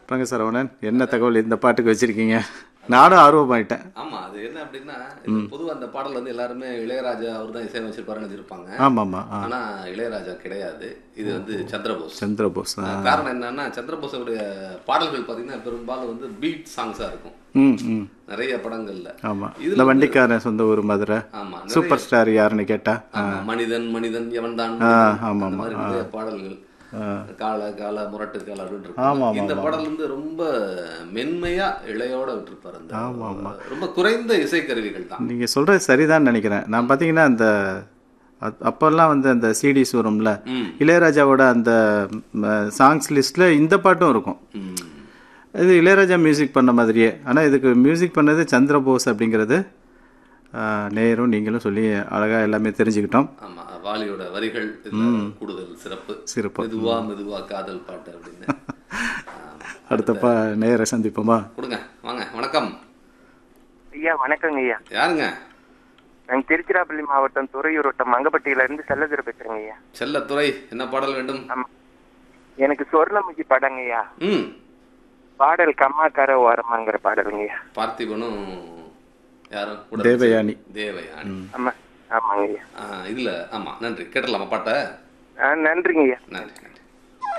அப்புறங்க சரவணன் என்ன தகவல் இந்த பாட்டுக்கு வச்சிருக்கீங்க நானும் ஆர்வமாயிட்டேன் ஆமா அது என்ன அப்படின்னா இது பொதுவா அந்த பாடல் வந்து எல்லாருமே இளையராஜா அவர் தான் இசையமைச்சிருப்பாருன்னு வச்சிருப்பாங்க ஆமாம் ஆமாம் ஆ ஆனா இளையராஜா கிடையாது இது வந்து சந்திரபோஸ் சந்திரபோஸ் ஆ காரணம் என்னன்னா சந்திரபோஸோடைய பாடல்கள் பாத்தீங்கன்னா பெரும்பாலும் வந்து பீட் சாங்ஸா இருக்கும் ம் ம் நிறைய படங்கள்ல ஆமாம் இதுல இந்த வண்டிக்காரன் சொந்த ஊர் மதுரை ஆமா நிறைய- சூப்பர் ஸ்டார் யாருன்னு கேட்டா ஆமா, மனிதன் மனிதன் எவன் தான் ஆமா, அந்த மாதிரி நிறைய பாடல்கள் கால கால முரட்டு கால அப்படின்னு ஆமா, இருக்கும் இந்த பாடல் வந்து ரொம்ப மென்மையா இழையோட விட்டுருப்பாரு அந்த ரொம்ப குறைந்த இசைக்கருவிகள் தான் நீங்கள் சொல்கிறது சரிதான் நினைக்கிறேன் நான் பார்த்தீங்கன்னா அந்த அப்- அப்போல்லாம் வந்து அந்த சிடி சூரம்ல ம். இளையராஜாவோட அந்த சாங்ஸ் லிஸ்ட்டில் இந்த பாட்டும் இருக்கும் ம். இது இளையராஜா மியூசிக் பண்ண மாதிரியே ஆனால் இதுக்கு மியூசிக் பண்ணது சந்திரபோஸ் அப்படிங்கிறது ஆ, நேரும் நீங்களும் சொல்லி அழகாக எல்லாமே தெரிஞ்சுக்கிட்டோம் ஆமா வாலியோட வரிகள் இதுல கூடுதல் சிறப்பு சிறப்பு. மெதுவா மெதுவா காதல் பாட்டு அப்படின்னு ஆமா. அடுத்தப்பா நேரை சந்திப்போமா கொடுங்க வாங்க வணக்கம் ஐயா வணக்கங்க ஐயா யாருங்க நாங்க திருச்சிராப்பள்ளி மாவட்டம் துறையூர் வட்டம் மங்கப்பட்டியில இருந்து செல்லதுரை பேசுறேங்க ஐயா செல்லத்துறை என்ன பாடல் வேண்டும் ஆமா எனக்கு சொர்ணமுகி படங்க ஐயா ம் பாடல் கம்மாக்கார ஓரமாங்கிற பாடலுங்க ஐயா பார்த்திபனும் யாரும் கூட தேவயானி. தேவயானி ஆமா ஆமாங்க ஐயா ஆ, இதுல ஆமா நன்றி கேட்டலாமா பாட்டை ஆ, நன்றிங்க ஐயா நன்றி